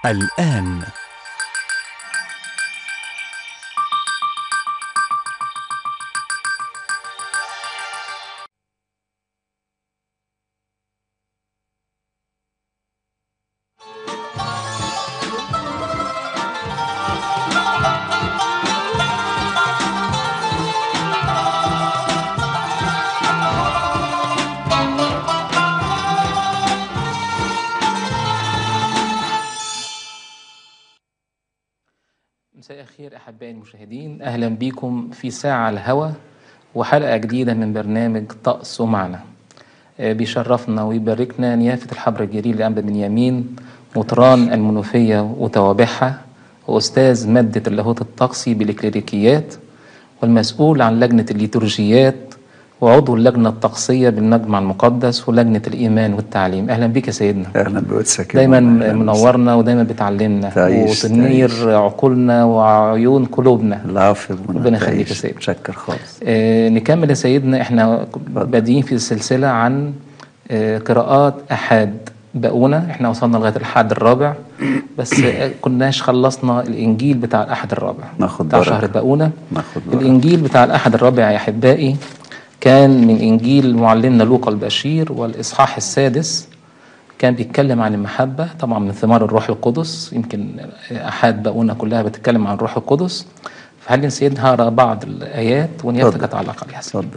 الآن مساء الخير احبائي المشاهدين اهلا بكم في ساعه على الهوا وحلقه جديده من برنامج طقس ومعنى آه، بيشرفنا ويباركنا نيافه الحبر الجليل لانبا بنيامين مطران المنوفيه وتوابعها واستاذ ماده اللاهوت الطقسي بالكليريكيات والمسؤول عن لجنه الليتورجيات وعضو اللجنه الطقسيه بالمجمع المقدس ولجنه الايمان والتعليم اهلا بك يا سيدنا اهلا بوسك دايما منورنا ودايما بتعلمنا تعيش- وتنير تعيش. عقولنا وعيون قلوبنا العفو ربنا يخليك يا سيدي. شكر خالص آه نكمل يا سيدنا احنا بادئين في السلسله عن آه قراءات احاد بقونا احنا وصلنا لغايه الاحد الرابع بس آه كناش خلصنا الانجيل بتاع الاحد الرابع ناخد بتاع بركة. شهر بقونا ناخد بركة. الانجيل بتاع الاحد الرابع يا احبائي كان من انجيل معلمنا لوقا البشير والاصحاح السادس كان بيتكلم عن المحبة طبعا من ثمار الروح القدس يمكن أحد بقونا كلها بتتكلم عن الروح القدس فهل سيدنا هقرا بعض الآيات ونيابتك اتفضل. تتعلق عليها اتفضل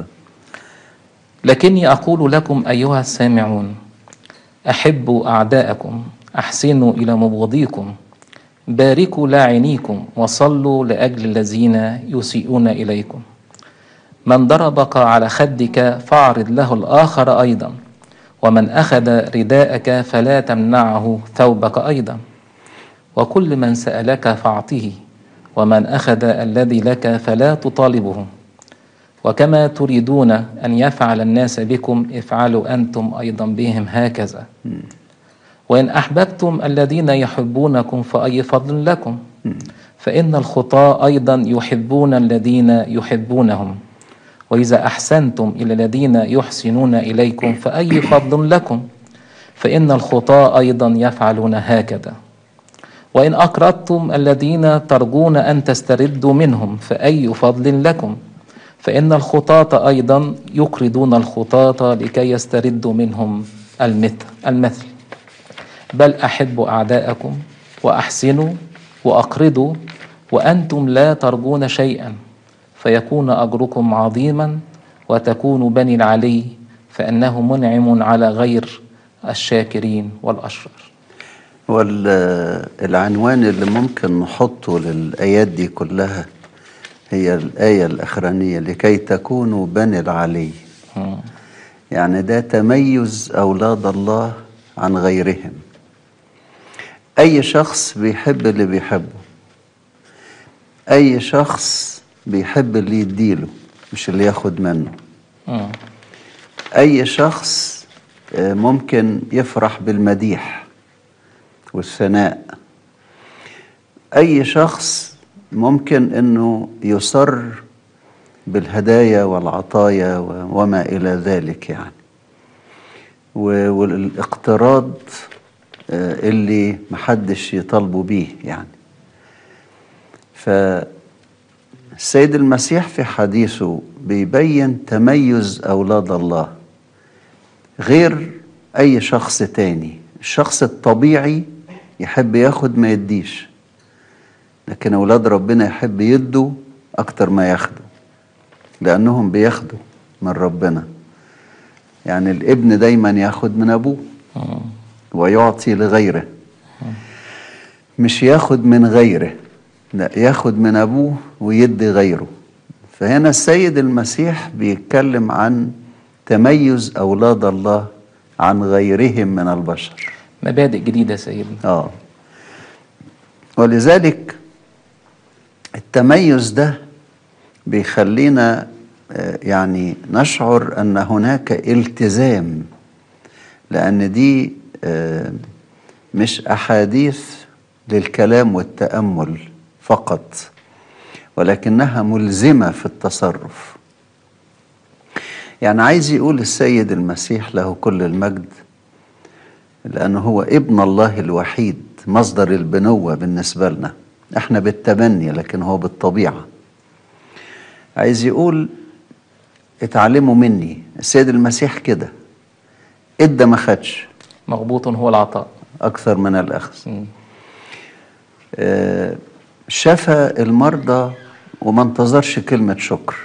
لكني أقول لكم أيها السامعون أحبوا أعداءكم أحسنوا إلى مبغضيكم باركوا لاعنيكم وصلوا لأجل الذين يسيئون إليكم من ضربك على خدك فاعرض له الآخر أيضا ومن أخذ رداءك فلا تمنعه ثوبك أيضا وكل من سألك فاعطه ومن أخذ الذي لك فلا تطالبه وكما تريدون أن يفعل الناس بكم افعلوا أنتم أيضا بهم هكذا وإن أحببتم الذين يحبونكم فأي فضل لكم فإن الخطاة أيضا يحبون الذين يحبونهم وإذا أحسنتم إلى الذين يحسنون إليكم فأي فضل لكم فإن الخطاة أيضا يفعلون هكذا وإن أقرضتم الذين ترجون أن تستردوا منهم فأي فضل لكم فإن الخطاة أيضا يقرضون الخطاة لكي يستردوا منهم المثل المثل بل أحبوا أعداءكم وأحسنوا وأقرضوا وأنتم لا ترجون شيئا فيكون أجركم عظيما وتكون بني العلي فإنه منعم على غير الشاكرين والأشرار والعنوان اللي ممكن نحطه للآيات دي كلها هي الآية الأخرانية لكي تكونوا بني العلي مم. يعني ده تميز أولاد الله عن غيرهم أي شخص بيحب اللي بيحبه أي شخص بيحب اللي يديله مش اللي ياخد منه مم. أي شخص آه، ممكن يفرح بالمديح والثناء أي شخص ممكن أنه يصر بالهدايا والعطايا و- وما إلى ذلك يعني و- والاقتراض آه، اللي محدش يطالبه بيه يعني فالسيد المسيح في حديثه بيبين تميز أولاد الله غير أي شخص تاني الشخص الطبيعي يحب ياخد ما يديش لكن أولاد ربنا يحب يدوا أكتر ما ياخدوا لأنهم بياخدوا من ربنا يعني الابن دايما ياخد من أبوه مم. ويعطي لغيره مش ياخد من غيره لا ياخد من أبوه ويدي غيره فهنا السيد المسيح بيتكلم عن تميز أولاد الله عن غيرهم من البشر مبادئ جديدة يا سيدنا آه ولذلك التميز ده بيخلينا آه، يعني نشعر أن هناك التزام لأن دي آه، مش أحاديث للكلام والتأمل فقط ولكنها ملزمة في التصرف يعني عايز يقول السيد المسيح له كل المجد لأنه هو ابن الله الوحيد مصدر البنوة بالنسبة لنا احنا بالتبني لكن هو بالطبيعة عايز يقول اتعلموا مني السيد المسيح كده ادى ما خدش مغبوط هو العطاء اكثر من الاخذ مم. آه، شفى المرضى وما انتظرش كلمة شكر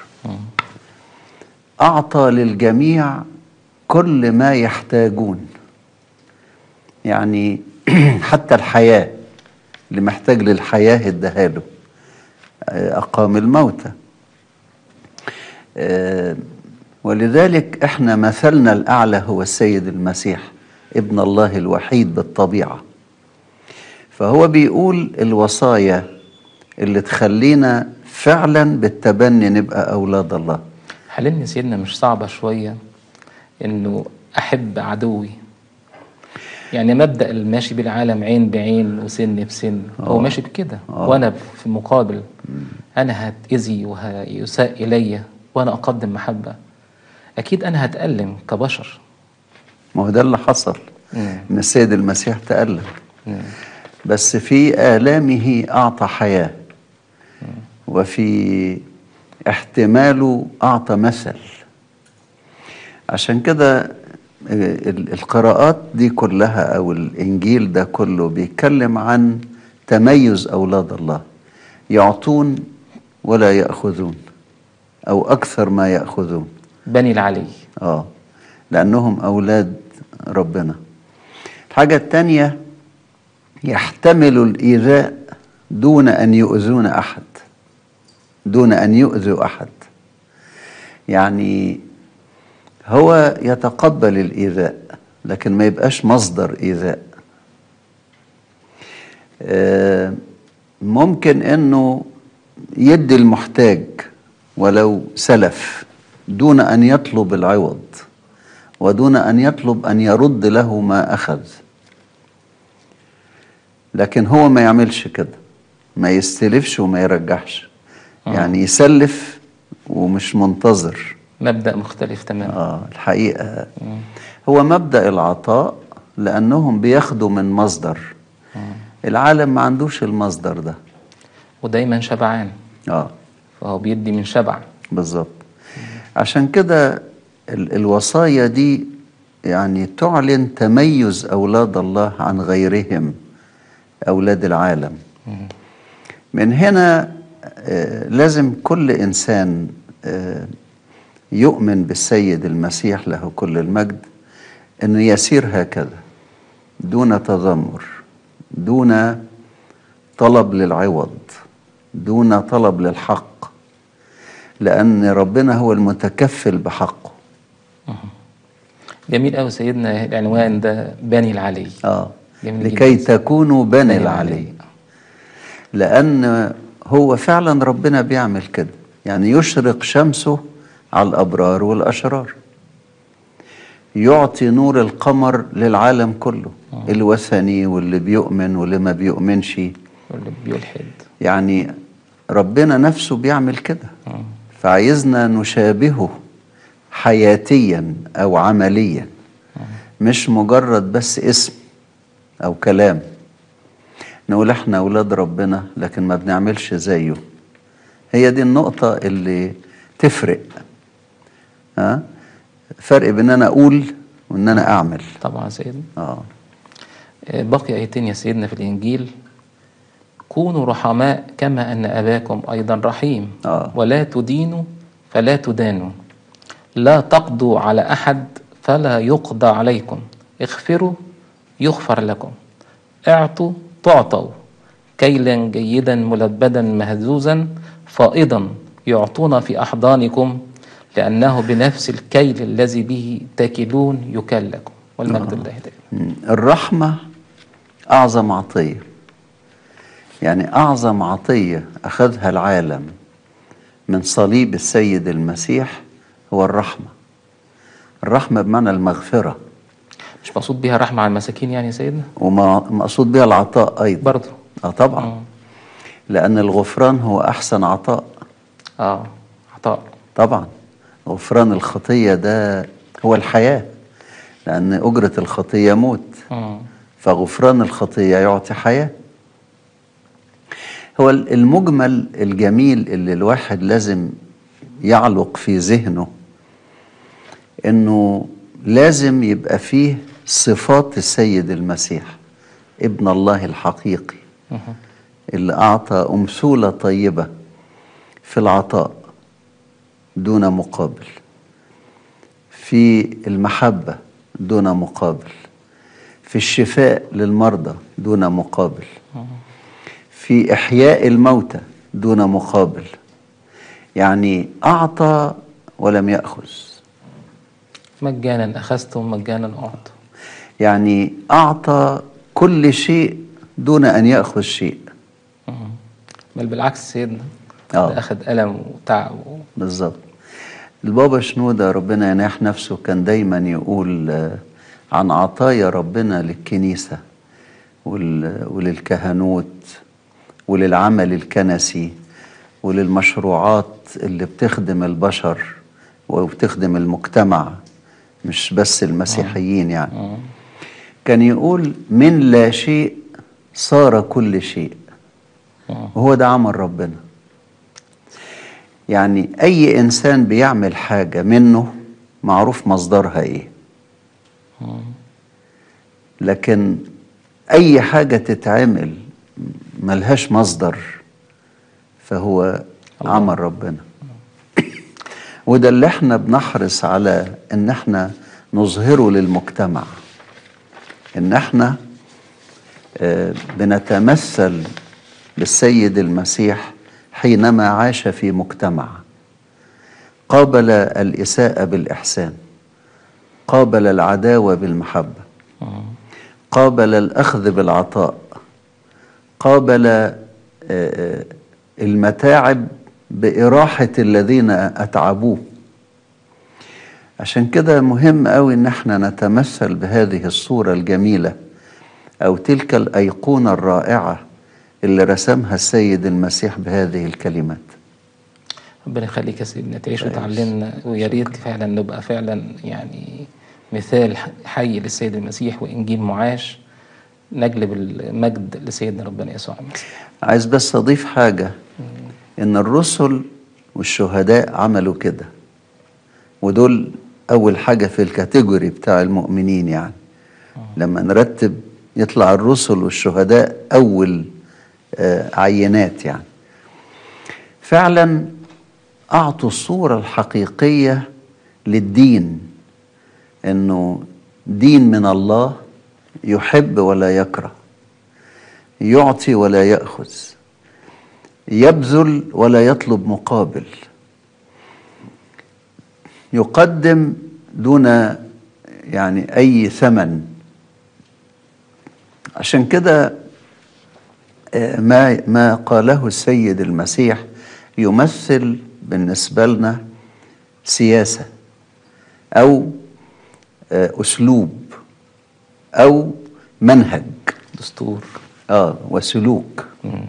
أعطى للجميع كل ما يحتاجون يعني حتى الحياة اللي محتاج للحياة اداها له آه، أقام الموتى آه، ولذلك احنا مثلنا الأعلى هو السيد المسيح ابن الله الوحيد بالطبيعة فهو بيقول الوصايا اللي تخلينا فعلا بالتبني نبقى أولاد الله حلمني سيدنا مش صعبة شوية إنه أحب عدوي يعني مبدأ الماشي بالعالم عين بعين وسن بسن هو آه. ماشي بكده آه. وأنا في المقابل أنا هتأذي وهيساء إلي وأنا أقدم محبة أكيد أنا هتألم كبشر ما هو ده اللي حصل مم. ان السيد المسيح تألم مم. بس في آلامه أعطى حياة وفي احتماله أعطى مثل عشان كده ال- القراءات دي كلها أو الإنجيل ده كله بيتكلم عن تميز أولاد الله يعطون ولا يأخذون أو أكثر ما يأخذون بني العلي اه لأنهم أولاد ربنا الحاجة التانية يحتملوا الإيذاء دون أن يؤذون أحد دون أن يؤذوا أحد يعني هو يتقبل الإيذاء لكن ما يبقاش مصدر إيذاء آه، ممكن أنه يدي المحتاج ولو سلف دون أن يطلب العوض ودون أن يطلب أن يرد له ما أخذ لكن هو ما يعملش كده ما يستلفش وما يرجعش يعني يسلف ومش منتظر مبدأ مختلف تماما آه الحقيقة هو مبدأ العطاء لأنهم بياخدوا من مصدر العالم ما عندوش المصدر ده ودايما شبعان آه فهو بيدي من شبع بالظبط عشان كده ال- الوصايا دي يعني تعلن تميز أولاد الله عن غيرهم أولاد العالم من هنا آه، لازم كل إنسان آه، يؤمن بالسيد المسيح له كل المجد أنه يسير هكذا دون تذمر دون طلب للعوض دون طلب للحق لأن ربنا هو المتكفل بحقه جميل قوي سيدنا العنوان ده بني العلي آه. جميل لكي جدا. تكونوا بني العلي لأن هو فعلا ربنا بيعمل كده يعني يشرق شمسه على الأبرار والأشرار يعطي نور القمر للعالم كله الوثني واللي بيؤمن واللي ما بيؤمنش واللي بيلحد يعني ربنا نفسه بيعمل كده فعايزنا نشابهه حياتيا او عمليا مش مجرد بس اسم او كلام نقول احنا اولاد ربنا لكن ما بنعملش زيه هي دي النقطة اللي تفرق ها فرق بين انا اقول وان انا اعمل طبعا سيدنا اه آه، بقي آيتين يا سيدنا في الإنجيل كونوا رحماء كما أن أباكم أيضا رحيم آه. ولا تدينوا فلا تدانوا لا تقضوا على أحد فلا يقضى عليكم اغفروا يغفر لكم اعطوا تعطوا كيلا جيدا ملبدا مهزوزا فائضا يعطون في أحضانكم لأنه بنفس الكيل الذي به تاكلون يكل لكم والمجد لله دائما مم. الرحمة أعظم عطية يعني أعظم عطية أخذها العالم من صليب السيد المسيح هو الرحمة الرحمة بمعنى المغفرة مش مقصود بيها رحمة على المساكين يعني يا سيدنا ومقصود بها العطاء أيضا برضو آه طبعا آه. لأن الغفران هو أحسن عطاء اه عطاء طبعا غفران الخطية ده هو الحياة لأن أجرة الخطية موت مم. فغفران الخطية يعطي حياة هو المجمل الجميل اللي الواحد لازم يعلق في ذهنه انه لازم يبقى فيه صفات السيد المسيح ابن الله الحقيقي اللي اعطى امثوله طيبه في العطاء دون مقابل في المحبه دون مقابل في الشفاء للمرضى دون مقابل في احياء الموتى دون مقابل يعني اعطى ولم ياخذ مجانا أخذتم مجانا أعطوا يعني اعطى كل شيء دون ان ياخذ شيء بل بالعكس سيدنا آه. ده أخذ ألم وتعب و- بالظبط البابا شنودة ربنا يناح نفسه كان دايما يقول آه، عن عطايا ربنا للكنيسة وال- وللكهنوت وللعمل الكنسي وللمشروعات اللي بتخدم البشر وبتخدم المجتمع مش بس المسيحيين يعني كان يقول من لا شيء صار كل شيء وهو ده عمل ربنا يعني أي إنسان بيعمل حاجة منه معروف مصدرها إيه لكن أي حاجة تتعمل ملهاش مصدر فهو عمل ربنا وده اللي احنا بنحرص على ان احنا نظهره للمجتمع ان احنا آه، بنتمثل بالسيد المسيح حينما عاش في مجتمع قابل الإساءة بالإحسان قابل العداوة بالمحبة قابل الأخذ بالعطاء قابل آه، آه، المتاعب بإراحة الذين أتعبوه عشان كده مهم قوي ان احنا نتمثل بهذه الصورة الجميلة او تلك الايقونة الرائعة اللي رسمها السيد المسيح بهذه الكلمات ربنا يخليك يا سيدنا تعيش وتعلمنا ويا ريت فعلا نبقى فعلا يعني مثال حي للسيد المسيح وإنجيل معاش نجلب المجد لسيدنا ربنا يسوع المسيح عايز بس اضيف حاجة ان الرسل والشهداء عملوا كده ودول اول حاجة في الكاتيجوري بتاع المؤمنين يعني لما نرتب يطلع الرسل والشهداء اول آه، عينات يعني فعلا اعطوا الصورة الحقيقية للدين انه دين من الله يحب ولا يكره يعطي ولا ياخذ يبذل ولا يطلب مقابل يقدم دون يعني اي ثمن عشان كده آه، ما ما قاله السيد المسيح يمثل بالنسبه لنا سياسه او آه، اسلوب او منهج دستور اه وسلوك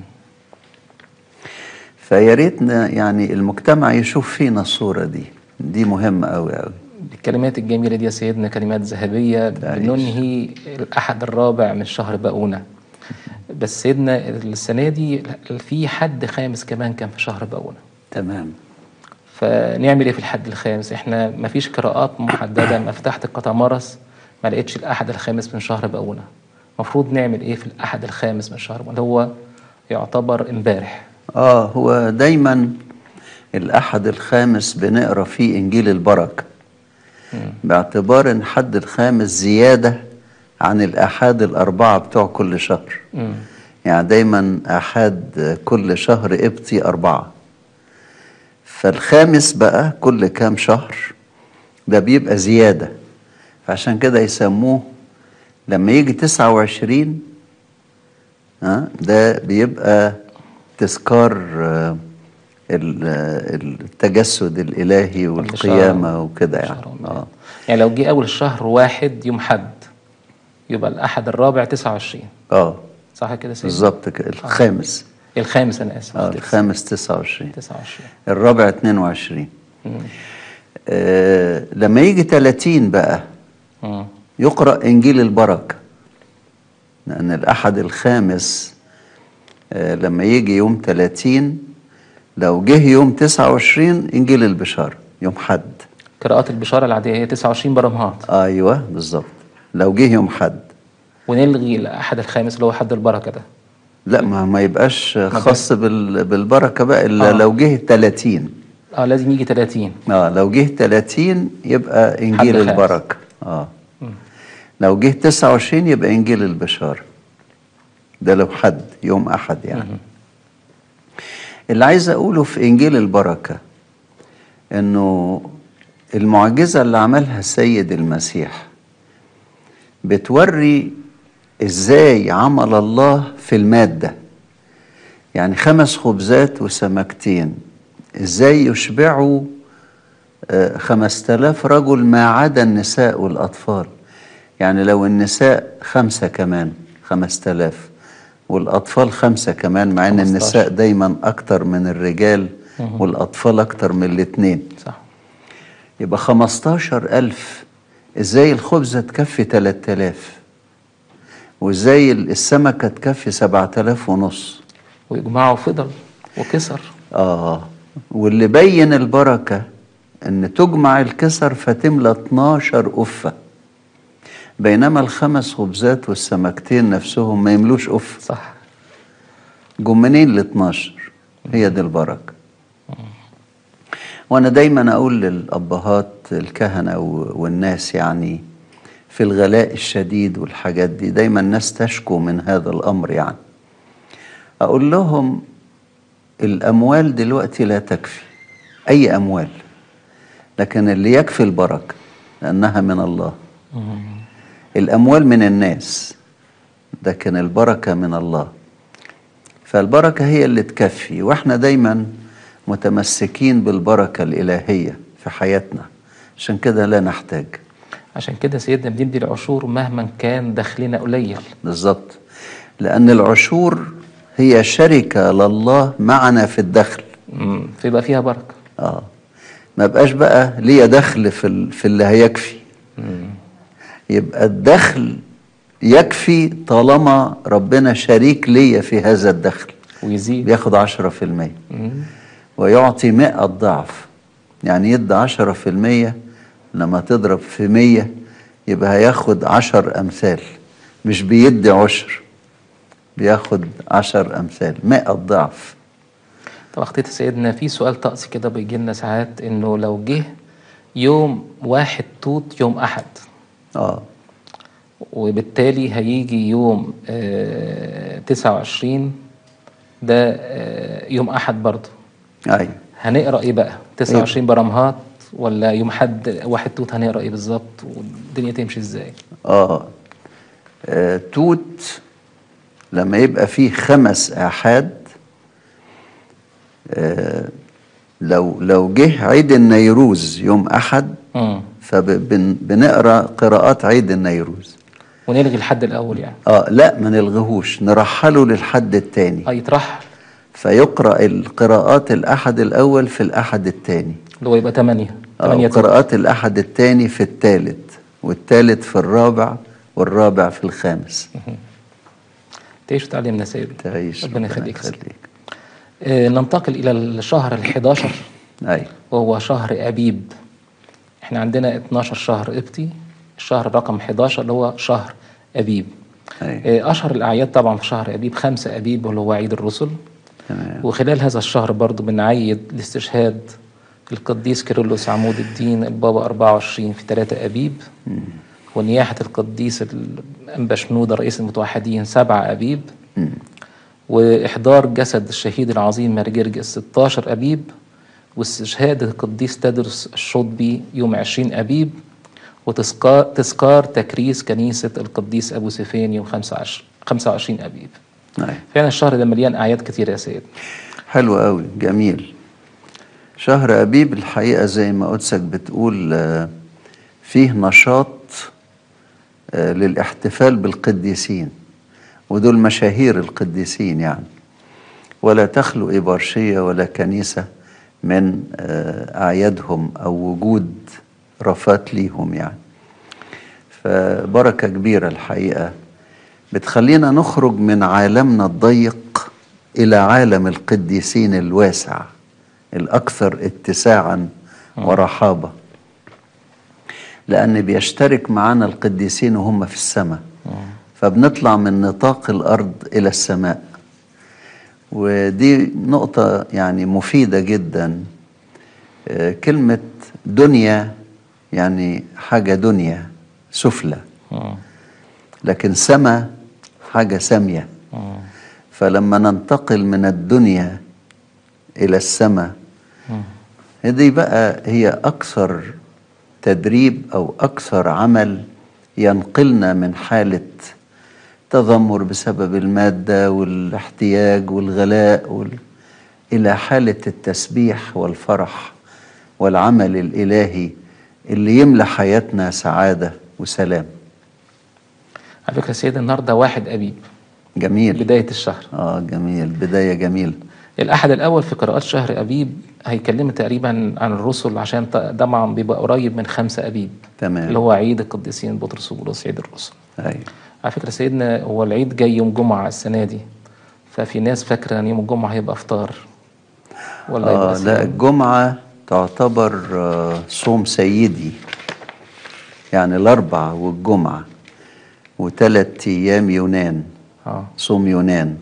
فيا ريتنا يعني المجتمع يشوف فينا الصوره دي دي مهمه قوي قوي الكلمات الجميلة دي يا سيدنا كلمات ذهبية بننهي الأحد الرابع من شهر باؤونة بس سيدنا السنة دي في حد خامس كمان كان في شهر باؤونة تمام فنعمل ايه في الحد الخامس احنا ما فيش قراءات محدده ما فتحت القطمرس ما لقيتش الاحد الخامس من شهر باؤونه المفروض نعمل ايه في الاحد الخامس من شهر باؤونه اللي هو يعتبر امبارح اه هو دايما الاحد الخامس بنقرا فيه انجيل البركه باعتبار ان حد الخامس زياده عن الاحاد الاربعه بتوع كل شهر مم. يعني دايما احاد كل شهر ابتي اربعه فالخامس بقى كل كام شهر ده بيبقى زياده فعشان كده يسموه لما يجي 29 ها ده بيبقى تذكار آه، ال- آه، التجسد الالهي والقيامه وكده يعني شهر رمضان. اه يعني لو جه اول الشهر واحد يوم حد يبقى الاحد الرابع 29 اه صح كده يا سيدي بالظبط كده الخامس الخامس انا اسف اه أختلف. الخامس 29 29 الرابع 22 آه لما يجي 30 بقى مم. يقرأ إنجيل البركة لأن الأحد الخامس آه، لما يجي يوم 30 لو جه يوم 29 إنجيل البشارة يوم حد قراءات البشارة العادية هي 29 برمهات أيوه بالظبط لو جه يوم حد ونلغي الأحد الخامس اللي هو حد البركة ده لا ما ما يبقاش خاص بال- بالبركة بقى إلا آه. لو جه 30 اه لازم يجي 30 اه لو جه 30 يبقى انجيل خامس. البركه اه لو جه 29 يبقى انجيل البشاره ده لو حد يوم احد يعني اللي عايز اقوله في انجيل البركه انه المعجزه اللي عملها السيد المسيح بتوري ازاي عمل الله في الماده يعني خمس خبزات وسمكتين ازاي يشبعوا آه، خمس تلاف رجل ما عدا النساء والأطفال يعني لو النساء خمسة كمان خمس تلاف والأطفال خمسة كمان مع أن 15. النساء دايما أكتر من الرجال والأطفال أكتر من الاتنين صح يبقى خمستاشر ألف إزاي الخبزة تكفي تلات تلاف وإزاي السمكة تكفي سبعة تلاف ونص ويجمعوا فضل وكسر آه واللي بين البركة إن تجمع الكسر فتملى 12 قفة بينما الخمس خبزات والسمكتين نفسهم ما يملوش قفة صح جم منين ال 12 هي دي البركة وأنا دايما أقول للأبهات الكهنة و- والناس يعني في الغلاء الشديد والحاجات دي دايما الناس تشكو من هذا الأمر يعني أقول لهم الأموال دلوقتي لا تكفي أي أموال لكن اللي يكفي البركة لأنها من الله الأموال من الناس لكن البركة من الله فالبركة هي اللي تكفي واحنا دايما متمسكين بالبركة الإلهية في حياتنا عشان كده لا نحتاج عشان كده سيدنا بندي العشور مهما كان دخلنا قليل بالظبط لأن العشور هي شركة لله معنا في الدخل مم، فيبقى فيها بركة اه ما بقاش بقى ليا دخل في ال- في اللي هيكفي يبقى الدخل يكفي طالما ربنا شريك ليا في هذا الدخل ويزيد بياخد عشرة في المية مم. ويعطي مئة ضعف يعني يدي عشرة في المية لما تضرب في مية يبقى هياخد عشر أمثال مش بيدي عشر بياخد عشر أمثال مئة ضعف طب اختي سيدنا في سؤال طقسي كده بيجي لنا ساعات انه لو جه يوم واحد توت يوم احد اه وبالتالي هيجي يوم آه 29 ده آه يوم احد برضه أيوة هنقرا ايه بقى 29 برمهات ولا يوم حد واحد توت هنقرا ايه بالظبط والدنيا تمشي ازاي آه. آه توت لما يبقى فيه خمس آحاد آه لو لو جه عيد النيروز يوم أحد امم فبنقرا قراءات عيد النيروز ونلغي الحد الاول يعني اه لا ما نلغيهوش نرحله للحد التاني اه يترحل فيقرا القراءات الاحد الاول في الاحد التاني اللي هو يبقى 8 آه 8 توت وقراءات الاحد التاني في التالت والتالت في الرابع والرابع في الخامس تعيش وتعلمنا سيدي تعيش ربنا يخليك يا سيدي. يخليك آه ننتقل الى الشهر ال11 اي وهو شهر أبيب احنا عندنا 12 شهر قبطي الشهر رقم 11 اللي هو شهر أبيب اي آه، أشهر الأعياد طبعا في شهر أبيب خمسة أبيب واللي هو عيد الرسل تمام وخلال هذا الشهر برضو بنعيد لاستشهاد القديس كيرلس عمود الدين البابا 24 في 3 أبيب ونياحة القديس الأنبا شنودة رئيس المتوحدين 7 أبيب وإحضار جسد الشهيد العظيم مرجرجس 16 أبيب واستشهاد القديس تدرس الشطبي يوم 20 أبيب وتذكار تذكار تكريس كنيسة القديس أبو سفين يوم 25 25 أبيب اي فعلا الشهر ده مليان أعياد كتير يا سيد حلو قوي جميل شهر أبيب الحقيقة زي ما قدسك بتقول آه، فيه نشاط آه، للاحتفال بالقديسين ودول مشاهير القديسين يعني ولا تخلو إبرشية ولا كنيسة من آه، أعيادهم أو وجود رفات ليهم يعني فبركة كبيرة الحقيقة بتخلينا نخرج من عالمنا الضيق إلى عالم القديسين الواسع الأكثر اتساعا ورحابة لأن بيشترك معنا القديسين وهم في السماء فبنطلع من نطاق الأرض إلى السماء ودي نقطة يعني مفيدة جدا آه، كلمة دنيا يعني حاجة دنيا سفلى مم. لكن سما حاجة سامية مم. فلما ننتقل من الدنيا إلى السماء مم. دي بقى هي أكثر تدريب أو أكثر عمل ينقلنا من حالة تذمر بسبب المادة والاحتياج والغلاء وال... إلى حالة التسبيح والفرح والعمل الإلهي اللي يملى حياتنا سعادة وسلام على فكرة سيد النهاردة واحد أبيب جميل بداية الشهر آه جميل بداية جميل الأحد الأول في قراءات شهر أبيب هيكلمنا تقريبا عن الرسل عشان ط- طبعا بيبقى قريب من خمسة أبيب تمام. اللي هو عيد القديسين بطرس وبولس عيد الرسل أيوة. على فكرة سيدنا هو العيد جاي يوم جمعة السنة دي ففي ناس فاكرة إن يوم الجمعة هيبقى إفطار ولا آه يبقى لا صيام. الجمعة تعتبر آه صوم سيدي يعني الأربع والجمعة وثلاث أيام يونان اه صوم يونان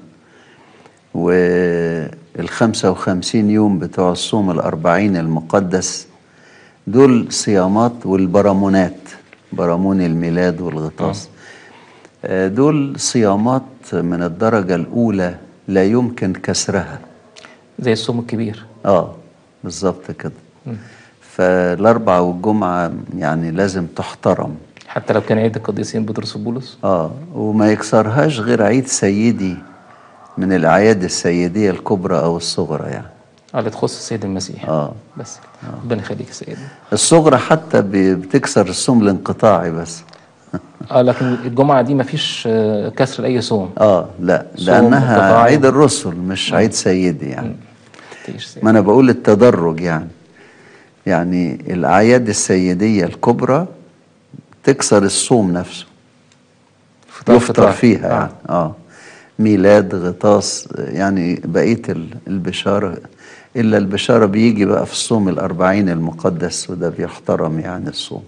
والخمسة وخمسين يوم بتوع الصوم الأربعين المقدس دول صيامات والبرامونات برامون الميلاد والغطاس آه، دول صيامات من الدرجة الأولى لا يمكن كسرها زي الصوم الكبير اه بالظبط كده فالأربعة والجمعة يعني لازم تحترم حتى لو كان عيد القديسين بطرس وبولس اه وما يكسرهاش غير عيد سيدي من الأعياد السيدية الكبرى أو الصغرى يعني اه اللي تخص السيد المسيح اه بس كده. ربنا يخليك يا سيدنا الصغرى حتى ب- بتكسر الصوم الانقطاعي بس اه لكن الجمعة دي مفيش آه، كسر لأي صوم اه لا صوم لأنها انقطاعي. عيد الرسل مش عيد سيدي يعني تيجي سيد. ما أنا بقول التدرج يعني يعني الأعياد السيدية الكبرى تكسر الصوم نفسه فطار يفطر فطار. فيها آه. يعني اه ميلاد غطاس يعني بقية ال- البشارة إلا البشارة بيجي بقى في الصوم الأربعين المقدس وده بيحترم يعني الصوم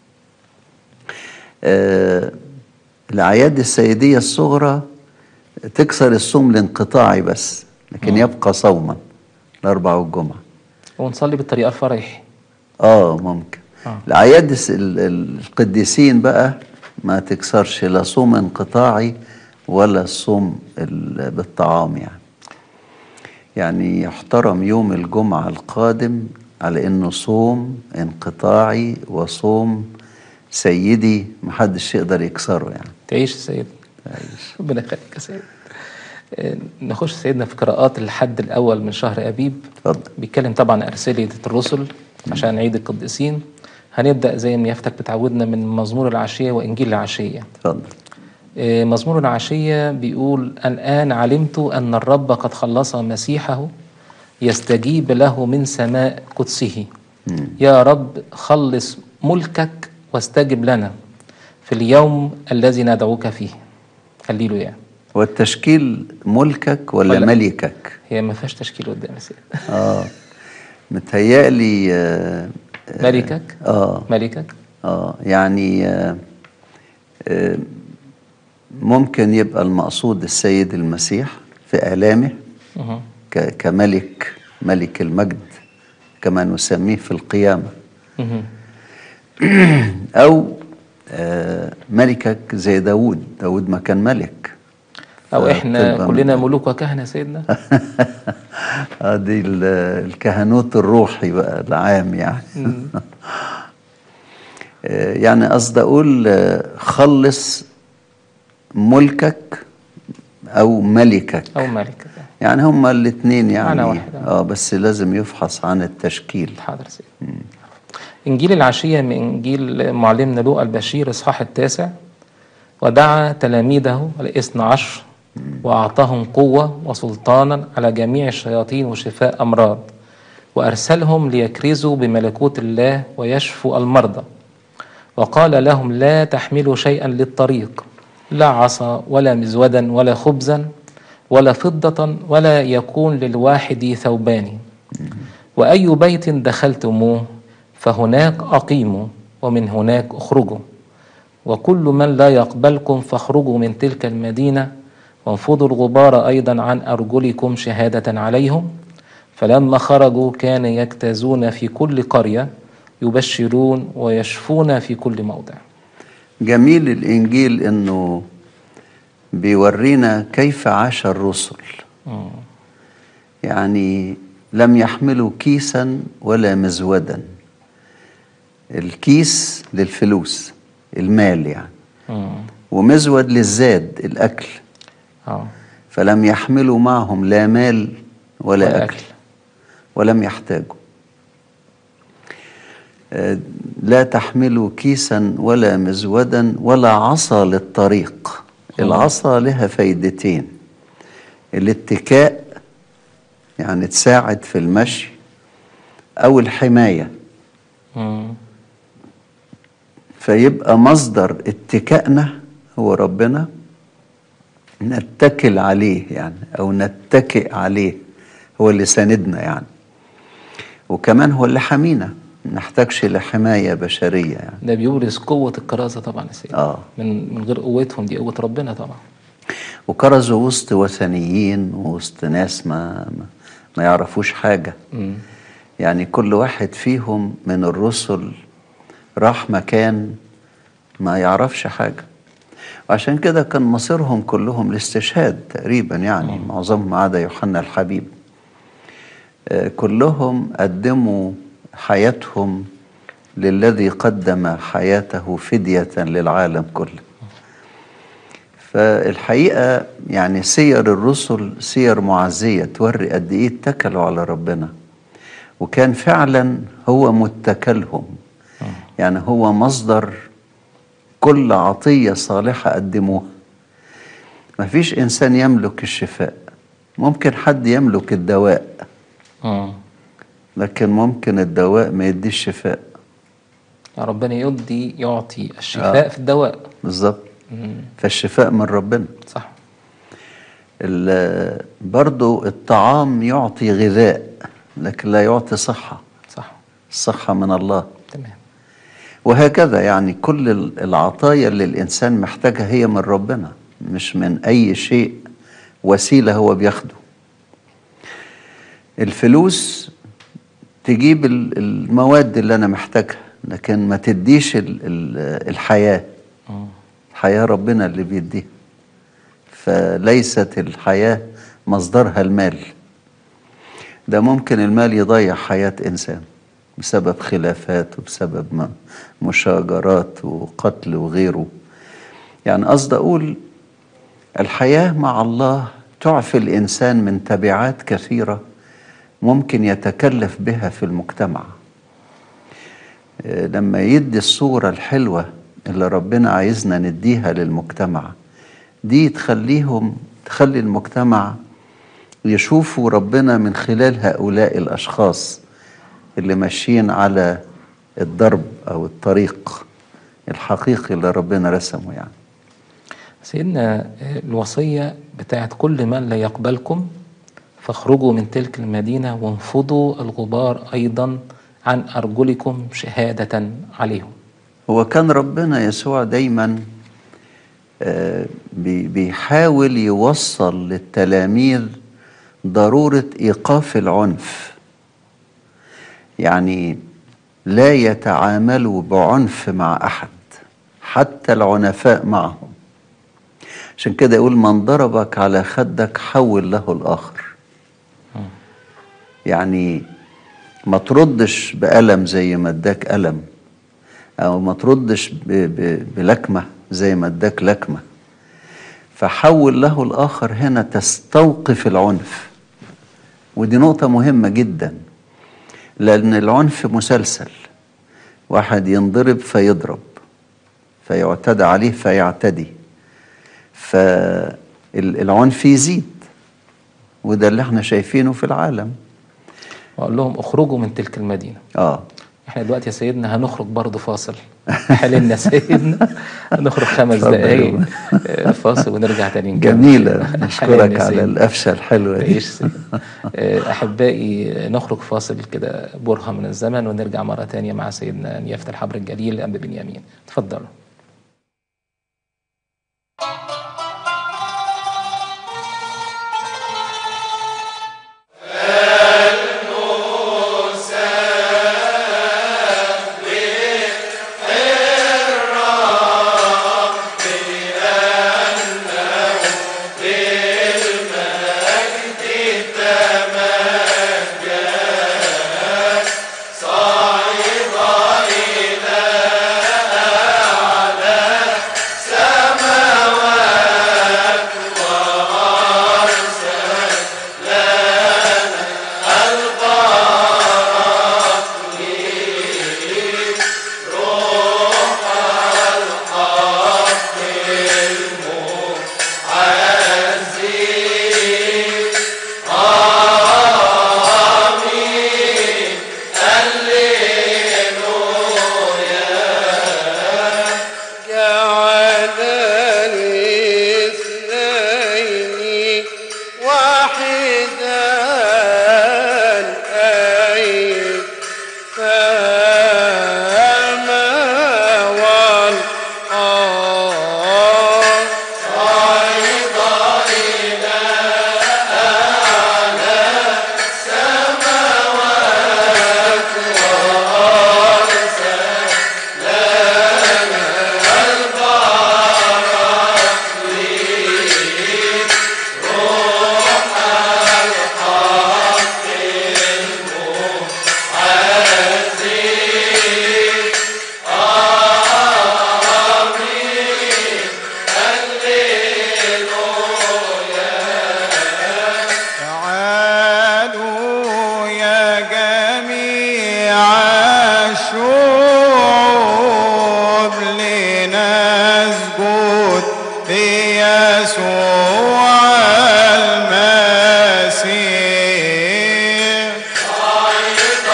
آه الأعياد السيدية الصغرى تكسر الصوم الانقطاعي بس لكن يبقى صوما الأربع والجمعة ونصلي بالطريقة الفرح اه ممكن آه. الأعياد الس- ال- ال- القديسين بقى ما تكسرش لا صوم انقطاعي ولا الصوم ال- بالطعام يعني يعني يحترم يوم الجمعة القادم على انه صوم انقطاعي وصوم سيدي محدش يقدر يكسره يعني تعيش يا سيد ربنا يخليك يا سيد آه، نخش سيدنا في قراءات الحد الأول من شهر أبيب اتفضل بيتكلم طبعا أرسلية الرسل عشان عيد القديسين هنبدأ زي ما يفتك بتعودنا من مزمور العشية وإنجيل العشية اتفضل آه، مزمور العشية بيقول الآن علمت أن الرب قد خلص مسيحه يستجيب له من سماء قدسه يا رب خلص ملكك واستجب لنا في اليوم الذي ندعوك فيه خليله يعني والتشكيل ملكك ولا, ولا- ملكك هي ما فيهاش تشكيل قدام يا سيد اه متهيألي آه ملكك اه ملكك اه يعني آه آه ممكن يبقى المقصود السيد المسيح في آلامه مه. ك- كملك ملك المجد كما نسميه في القيامة مه. أو آه ملكك زي داود داود ما كان ملك أو إحنا فتبقى كلنا ملوك وكهنة يا سيدنا آه دي ال- الكهنوت الروحي بقى العام يعني آه، يعني قصدي اقول آه، خلص ملكك او ملكك أو ملكك يعني هما الاثنين يعني معنى واحد، آه. اه بس لازم يفحص عن التشكيل حاضر يا سيد إنجيل العشية من إنجيل معلمنا لوقا البشير إصحاح التاسع ودعا تلاميذه الاثنى عشر وأعطاهم قوة وسلطانا على جميع الشياطين وشفاء أمراض وأرسلهم ليكرزوا بملكوت الله ويشفوا المرضى وقال لهم لا تحملوا شيئا للطريق لا عصا ولا مزودا ولا خبزا ولا فضة ولا يكون للواحد ثوبان وأي بيت دخلتموه فهناك أقيموا ومن هناك اخرجوا وكل من لا يقبلكم فاخرجوا من تلك المدينة وانفضوا الغبار أيضا عن أرجلكم شهادة عليهم فلما خرجوا كان يجتازون في كل قرية يبشرون ويشفون في كل موضع جميل الإنجيل إنه بيورينا كيف عاش الرسل مم. يعني لم يحملوا كيسا ولا مزودا الكيس للفلوس المال يعني مم. ومزود للزاد الأكل آه. فلم يحملوا معهم لا مال ولا, ولا أكل أكل. ولم يحتاجوا آه، لا تحملوا كيسا ولا مزودا ولا عصا للطريق العصا لها فايدتين الاتكاء يعني تساعد في المشي أو الحماية مم. فيبقى مصدر اتكائنا هو ربنا نتكل عليه يعني او نتكئ عليه هو اللي ساندنا يعني وكمان هو اللي حمينا ما نحتاجش لحمايه بشريه يعني ده بيورث قوة الكرازة طبعا يا سيدي اه من من غير قوتهم دي قوة ربنا طبعا وكرزوا وسط وثنيين وسط ناس ما ما, ما يعرفوش حاجه مم. يعني كل واحد فيهم من الرسل راح مكان ما يعرفش حاجة وعشان كده كان مصيرهم كلهم الاستشهاد تقريبا يعني معظمهم ما عدا يوحنا الحبيب آه، كلهم قدموا حياتهم للذي قدم حياته فدية للعالم كله فالحقيقة يعني سير الرسل سير معزية توري قد إيه اتكلوا على ربنا وكان فعلا هو متكلهم يعني هو مصدر كل عطية صالحة قدموها ما فيش إنسان يملك الشفاء ممكن حد يملك الدواء مم. لكن ممكن الدواء ما يديش شفاء يا ربنا يدي يعطي الشفاء آه. في الدواء بالظبط مم. فالشفاء من ربنا صح ال- برضو الطعام يعطي غذاء لكن لا يعطي صحة صح الصحة من الله تمام وهكذا يعني كل ال- العطايا اللي الإنسان محتاجها هي من ربنا مش من أي شيء وسيلة هو بياخده الفلوس تجيب ال- المواد اللي أنا محتاجها لكن ما تديش ال- ال- الحياة مم. الحياة ربنا اللي بيديها فليست الحياة مصدرها المال ده ممكن المال يضيع حياة إنسان بسبب خلافات وبسبب م- مشاجرات وقتل وغيره يعني قصد أقول الحياة مع الله تعفي الإنسان من تبعات كثيرة ممكن يتكلف بها في المجتمع آه، لما يدي الصورة الحلوة اللي ربنا عايزنا نديها للمجتمع دي تخليهم تخلي المجتمع يشوفوا ربنا من خلال هؤلاء الأشخاص اللي ماشيين على الضرب أو الطريق الحقيقي اللي ربنا رسمه يعني سيدنا آه، الوصية بتاعت كل من لا يقبلكم فاخرجوا من تلك المدينة وانفضوا الغبار أيضا عن أرجلكم شهادة عليهم هو كان ربنا يسوع دايما آه، بي- بيحاول يوصل للتلاميذ ضرورة إيقاف العنف يعني لا يتعاملوا بعنف مع أحد حتى العنفاء معهم عشان كده يقول من ضربك على خدك حول له الآخر يعني ما تردش بألم زي ما اداك ألم أو ما تردش ب- ب- بلكمة زي ما اداك لكمة فحول له الآخر هنا تستوقف العنف ودي نقطة مهمة جدا لأن العنف مسلسل واحد ينضرب فيضرب فيعتدى عليه فيعتدي فالعنف يزيد وده اللي احنا شايفينه في العالم وأقول لهم اخرجوا من تلك المدينة اه احنا دلوقتي يا سيدنا هنخرج برضه فاصل حللنا سيدنا نخرج خمس اتفضل دقايق يا آه، فاصل ونرجع تاني نكمل. جميلة أهلاً نشكرك يا على سيدي. القفشة الحلوة دي تعيش سيدي. آه، أحبائي نخرج فاصل كده برهة من الزمن ونرجع مرة تانية مع سيدنا نيافة الحبر الجليل أنبي بنيامين تفضلوا جعل الاثنين واحدا أي فما والله تعالوا يا جميع الشعوب لنسجد ليسوع المسيح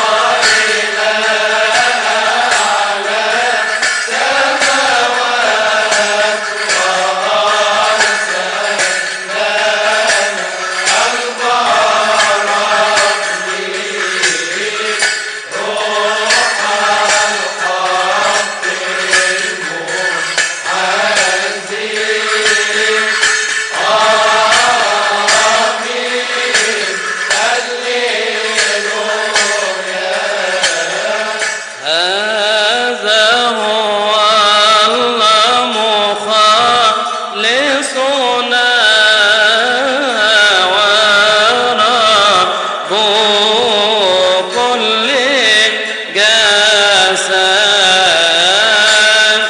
هذا هو الله مخلصنا ورب كل جسد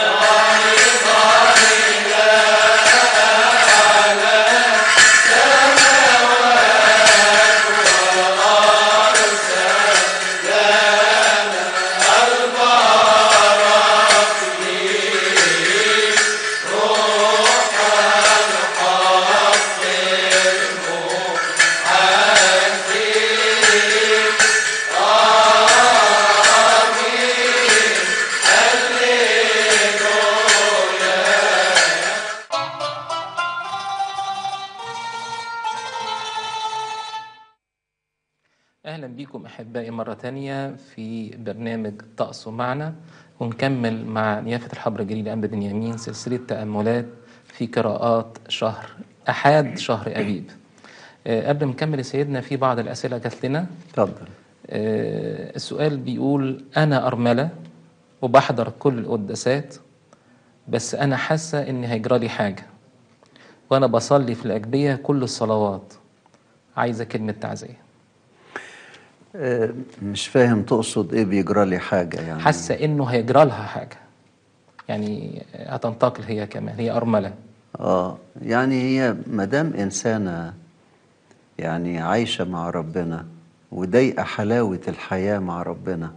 أهلا بكم أحبائي مرة تانية في برنامج طقس معنا ونكمل مع نيافة الحبر الجليل أنبا بنيامين سلسلة تأملات في قراءات شهر أحد شهر أبيب آه، قبل ما نكمل يا سيدنا في بعض الأسئلة جات لنا اتفضل آه، السؤال بيقول أنا أرملة وبحضر كل القداسات بس أنا حاسة إن هيجرى لي حاجة وأنا بصلي في الأجبية كل الصلوات عايزة كلمة تعزية آه، مش فاهم تقصد ايه بيجرى لي حاجة يعني حاسه انه هيجرى لها حاجه يعني هتنتقل هي كمان هي ارمله اه يعني هي مدام إنسانة يعني عايشة مع ربنا وضايقة حلاوة الحياة مع ربنا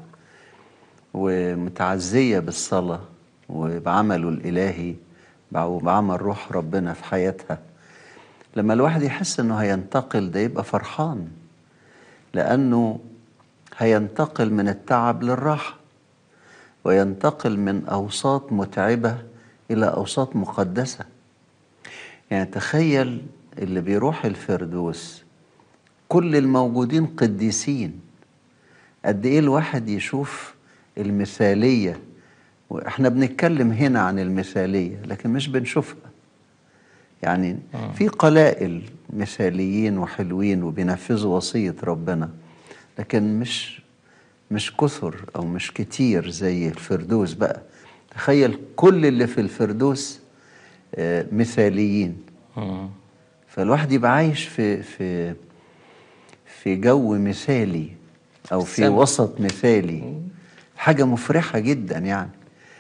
ومتعزية بالصلاة وبعمله الإلهي وبعمل روح ربنا في حياتها لما الواحد يحس إنه هينتقل ده يبقى فرحان لأنه هينتقل من التعب للراحة وينتقل من أوساط متعبة إلى أوساط مقدسة يعني تخيل اللي بيروح الفردوس كل الموجودين قديسين قد ايه الواحد يشوف المثالية واحنا بنتكلم هنا عن المثالية لكن مش بنشوفها يعني في قلائل مثاليين وحلوين وبينفذوا وصية ربنا لكن مش مش كثر او مش كتير زي الفردوس بقى تخيل كل اللي في الفردوس آه، مثاليين مم. فالواحد يبقى عايش في في في جو مثالي او في السما. وسط مثالي حاجه مفرحه جدا يعني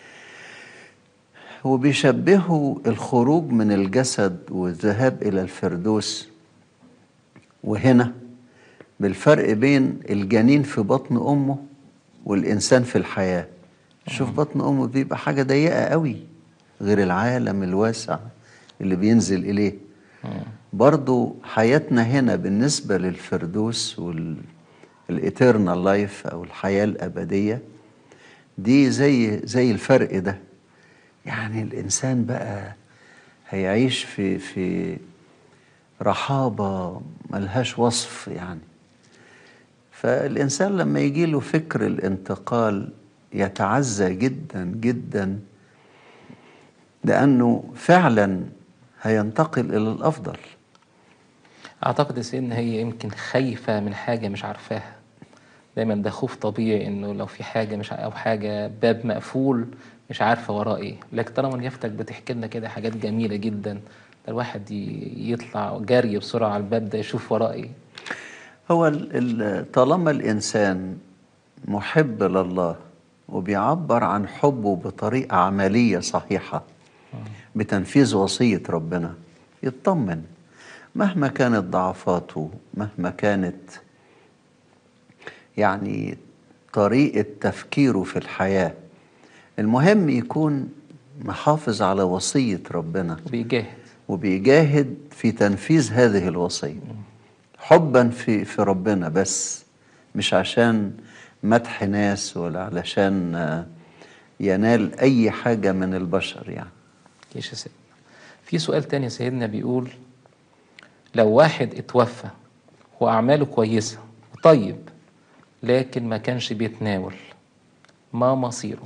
وبيشبهوا الخروج من الجسد والذهاب الى الفردوس وهنا بالفرق بين الجنين في بطن امه والانسان في الحياه شوف بطن امه بيبقى حاجه ضيقه قوي غير العالم الواسع اللي بينزل اليه برضو حياتنا هنا بالنسبة للفردوس والإترنال لايف أو الحياة الأبدية دي زي زي الفرق ده يعني الإنسان بقى هيعيش في في رحابة ملهاش وصف يعني فالإنسان لما يجي له فكر الانتقال يتعزى جدا جدا لأنه فعلا هينتقل إلى الأفضل اعتقد يا سيدنا هي يمكن خايفة من حاجة مش عارفاها دايما ده خوف طبيعي انه لو في حاجة مش ع- او حاجة باب مقفول مش عارفة وراه ايه لكن طالما نيافتك بتحكي لنا كده حاجات جميلة جدا ده الواحد ي- يطلع جري بسرعة على الباب ده يشوف وراه ايه هو ال- ال- طالما الإنسان محب لله وبيعبر عن حبه بطريقة عملية صحيحة بتنفيذ وصية ربنا يطمن مهما كانت ضعفاته مهما كانت يعني طريقة تفكيره في الحياة المهم يكون محافظ على وصية ربنا وبيجاهد وبيجاهد في تنفيذ هذه الوصية حبا في في ربنا بس مش عشان مدح ناس ولا علشان آه، ينال أي حاجة من البشر يعني ليش يا سيدنا في سؤال تاني يا سيدنا بيقول لو واحد اتوفى وأعماله كويسة طيب لكن ما كانش بيتناول ما مصيره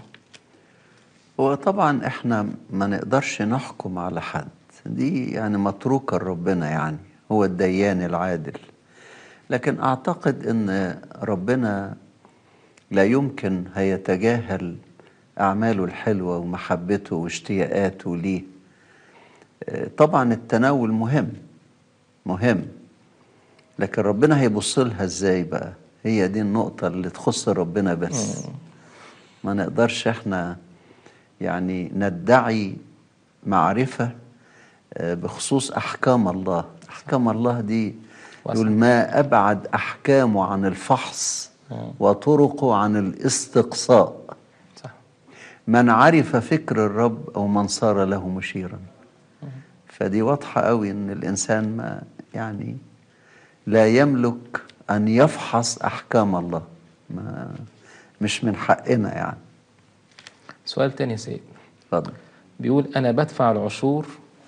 وطبعا احنا ما نقدرش نحكم على حد دي يعني متروكة لربنا يعني هو الديان العادل لكن اعتقد ان ربنا لا يمكن هيتجاهل اعماله الحلوة ومحبته واشتياقاته ليه آه، طبعا التناول مهم مهم لكن ربنا هيبص لها ازاي بقى هي دي النقطة اللي تخص ربنا بس ما نقدرش احنا يعني ندعي معرفة آه، بخصوص أحكام الله أحكام الله دي يقول ما أبعد أحكامه عن الفحص وطرقه عن الاستقصاء صح من عرف فكر الرب أو من صار له مشيرا فدي واضحة قوي إن الإنسان ما يعني لا يملك أن يفحص أحكام الله ما مش من حقنا يعني سؤال تاني يا سيدنا اتفضل بيقول أنا بدفع العشور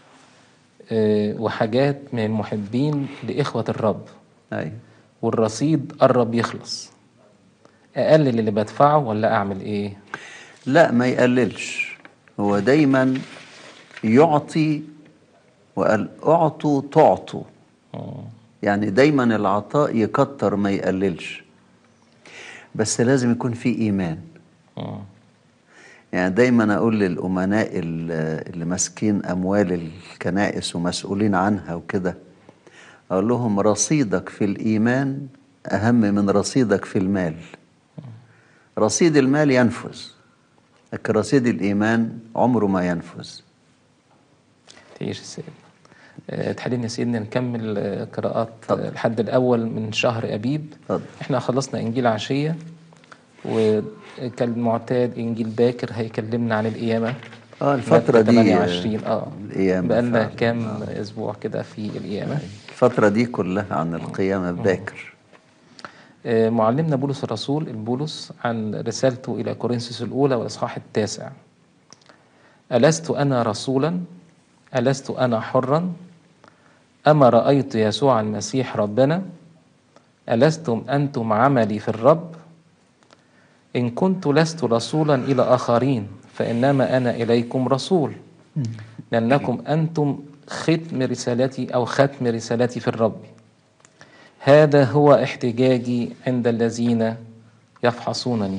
آه، وحاجات من المحبين لإخوة الرب أيوة والرصيد قرب يخلص أقلل اللي بدفعه ولا أعمل إيه؟ لا ما يقللش هو دايما يعطي وقال اعطوا تعطوا يعني دايما العطاء يكتر ما يقللش بس لازم يكون في ايمان مم. يعني دايما اقول للامناء ال- اللي ماسكين اموال الكنائس ومسؤولين عنها وكده اقول لهم رصيدك في الايمان اهم من رصيدك في المال رصيد المال ينفذ لكن رصيد الايمان عمره ما ينفذ تعيش يا سيدنا آه، تحلينا يا سيدنا نكمل آه، قراءات اتفضل. آه، الحد الأول من شهر أبيب اتفضل. احنا خلصنا إنجيل عشية وكالمعتاد إنجيل باكر هيكلمنا عن القيامة اه الفترة مادة دي 28 اه القيامة بقالنا فعلا. كام أسبوع كده في القيامة الفترة دي كلها عن القيامة باكر آه، معلمنا بولس الرسول البولس عن رسالته إلى كورنثوس الأولى والإصحاح التاسع ألست أنا رسولا ألست أنا حرا أما رأيت يسوع المسيح ربنا ألستم أنتم عملي في الرب إن كنت لست رسولا إلى آخرين فإنما أنا إليكم رسول لأنكم أنتم ختم رسالتي أو ختم رسالتي في الرب هذا هو احتجاجي عند الذين يفحصونني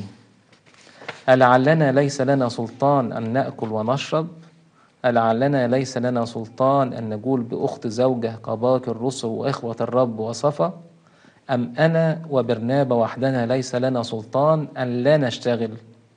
ألعلنا ليس لنا سلطان أن نأكل ونشرب ألعلنا ليس لنا سلطان أن نقول بأخت زوجة كباقي الرسل وإخوة الرب وصفا أم أنا وبرنابا وحدنا ليس لنا سلطان أن لا نشتغل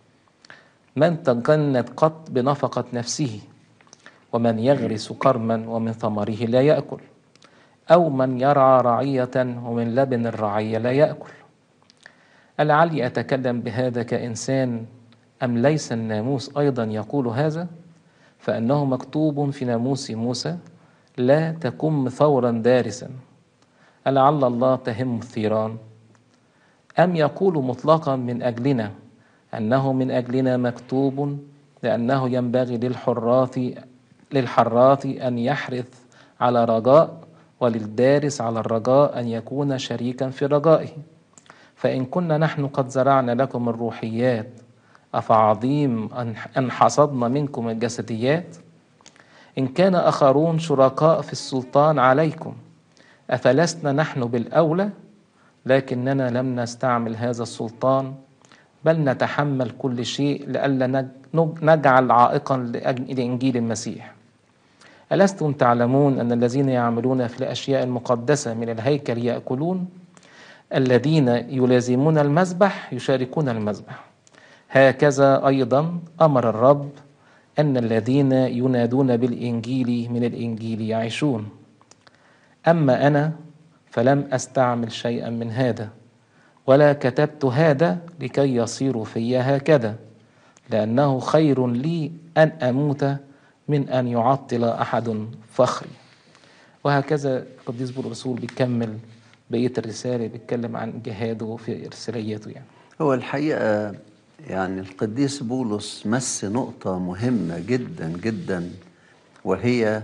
من تجند قط بنفقة نفسه ومن يغرس كرما ومن ثمره لا يأكل أو من يرعى رعية ومن لبن الرعية لا يأكل ألعلي أتكلم بهذا كإنسان أم ليس الناموس أيضا يقول هذا فإنه مكتوب في ناموس موسى لا تكم ثورا دارسا ألعل الله تهم الثيران أم يقول مطلقا من أجلنا أنه من أجلنا مكتوب لأنه ينبغي للحراث للحراث أن يحرث على رجاء وللدارس على الرجاء أن يكون شريكا في رجائه فإن كنا نحن قد زرعنا لكم الروحيات أفعظيم أن- أن حصدنا منكم الجسديات إن كان آخرون شركاء في السلطان عليكم أفلسنا نحن بالأولى لكننا لم نستعمل هذا السلطان بل نتحمل كل شيء لئلا نج- نج- نجعل عائقا لأج- لإنجيل المسيح ألستم تعلمون أن الذين يعملون في الأشياء المقدسة من الهيكل يأكلون الذين يلازمون المذبح يشاركون المذبح هكذا أيضا أمر الرب أن الذين ينادون بالإنجيل من الإنجيل يعيشون أما أنا فلم أستعمل شيئا من هذا ولا كتبت هذا لكي يصير في هكذا لأنه خير لي أن أموت من أن يعطل أحد فخري وهكذا القديس بولس الرسول بيكمل بقية الرسالة بيتكلم عن جهاده في إرساليته يعني هو الحقيقة يعني القديس بولس مس نقطة مهمة جدا جدا وهي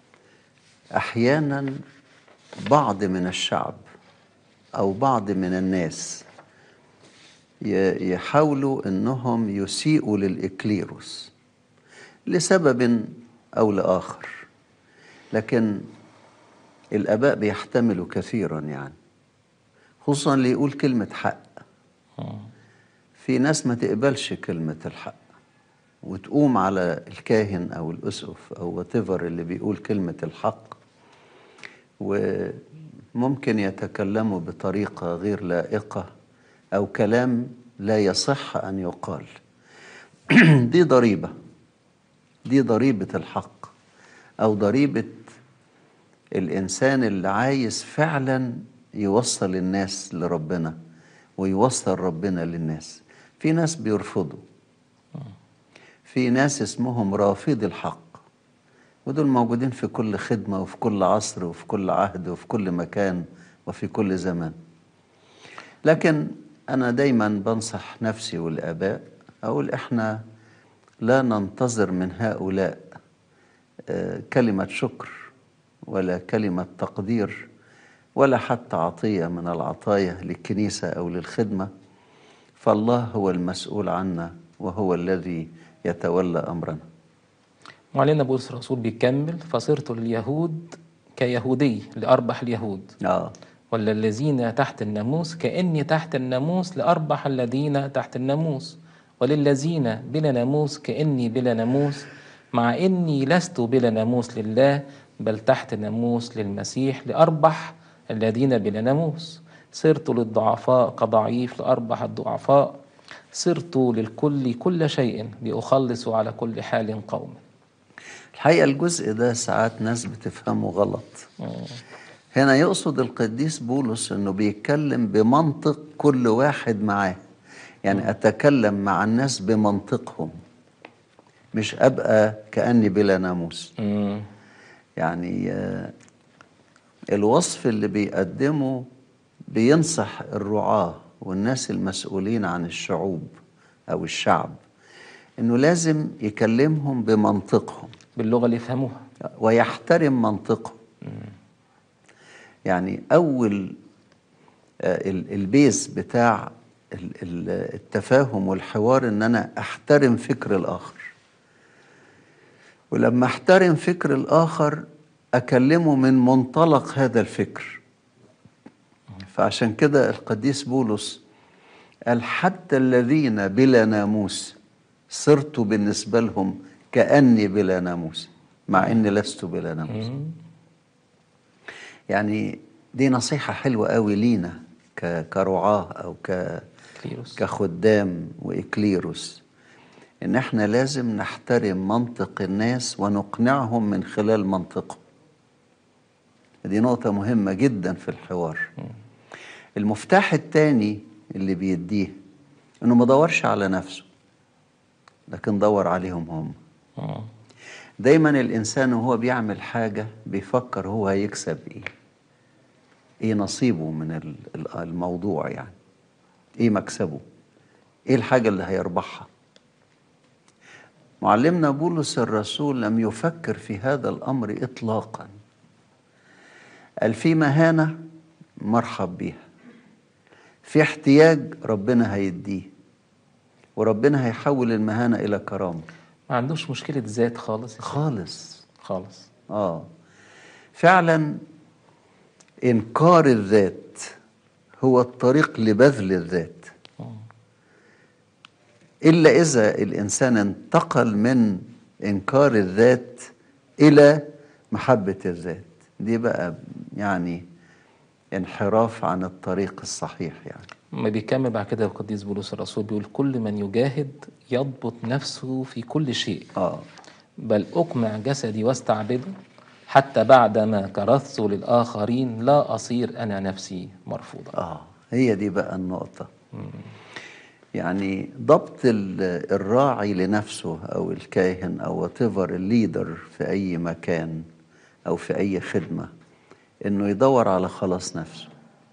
أحيانا بعض من الشعب أو بعض من الناس ي- يحاولوا أنهم يسيئوا للإكليروس لسبب أو لآخر لكن الآباء بيحتملوا كثيرا يعني خصوصا اللي يقول كلمة حق في ناس ما تقبلش كلمة الحق وتقوم على الكاهن أو الأسقف أو واتيفر اللي بيقول كلمة الحق وممكن يتكلموا بطريقة غير لائقة أو كلام لا يصح أن يقال دي ضريبة دي ضريبة الحق أو ضريبة الإنسان اللي عايز فعلا يوصل الناس لربنا ويوصل ربنا للناس في ناس بيرفضوا في ناس اسمهم رافضي الحق ودول موجودين في كل خدمة وفي كل عصر وفي كل عهد وفي كل مكان وفي كل زمان لكن أنا دايما بنصح نفسي والآباء أقول إحنا لا ننتظر من هؤلاء آه، كلمة شكر ولا كلمة تقدير ولا حتى عطية من العطايا للكنيسة أو للخدمة فالله هو المسؤول عنا وهو الذي يتولى أمرنا وعلينا بولس الرسول بيكمل فصرت لليهود كيهودي لأربح اليهود آه ولا الذين تحت الناموس كأني تحت الناموس لأربح الذين تحت الناموس وللذين بلا ناموس كأني بلا ناموس مع إني لست بلا ناموس لله بل تحت ناموس للمسيح لأربح الذين بلا ناموس صرت للضعفاء كضعيف لأربح الضعفاء صرت للكل كل شيء لأخلص على كل حال قوم الحقيقة الجزء ده ساعات ناس بتفهمه غلط هنا يقصد القديس بولس انه بيتكلم بمنطق كل واحد معاه يعني اتكلم مع الناس بمنطقهم مش ابقى كاني بلا ناموس مم. يعني آه، الوصف اللي بيقدمه بينصح الرعاة والناس المسؤولين عن الشعوب أو الشعب انه لازم يكلمهم بمنطقهم باللغة اللي يفهموها ويحترم منطقهم يعني اول آه، ال- البيز بتاع ال- ال- التفاهم والحوار ان انا احترم فكر الاخر ولما احترم فكر الاخر اكلمه من منطلق هذا الفكر فعشان كده القديس بولس قال حتى الذين بلا ناموس صرت بالنسبة لهم كأني بلا ناموس مع أني لست بلا ناموس يعني دي نصيحة حلوة قوي لينا ك- كرعاة أو ك كليروس كخدام وإكليروس إن إحنا لازم نحترم منطق الناس ونقنعهم من خلال منطقهم دي نقطة مهمة جدا في الحوار المفتاح التاني اللي بيديه إنه ما دورش على نفسه لكن دور عليهم هم مم. دايما الإنسان وهو بيعمل حاجة بيفكر هو هيكسب إيه إيه نصيبه من ال- ال- الموضوع يعني إيه مكسبه إيه الحاجة اللي هيربحها معلمنا بولس الرسول لم يفكر في هذا الأمر إطلاقا قال في مهانة مرحب بيها في احتياج ربنا هيديه وربنا هيحول المهانة إلى كرامة ما عندوش مشكلة ذات خالص خالص خالص آه فعلا إنكار الذات هو الطريق لبذل الذات إلا إذا الإنسان انتقل من إنكار الذات إلى محبة الذات دي بقى يعني انحراف عن الطريق الصحيح يعني ما بيكمل بعد كده القديس بولس الرسول بيقول كل من يجاهد يضبط نفسه في كل شيء آه بل أقمع جسدي واستعبده حتى بعدما كرثت للآخرين لا أصير أنا نفسي مرفوضا آه هي دي بقى النقطة يعني ضبط ال- الراعي لنفسه أو الكاهن أو whatever الليدر في أي مكان أو في أي خدمة إنه يدور على خلاص نفسه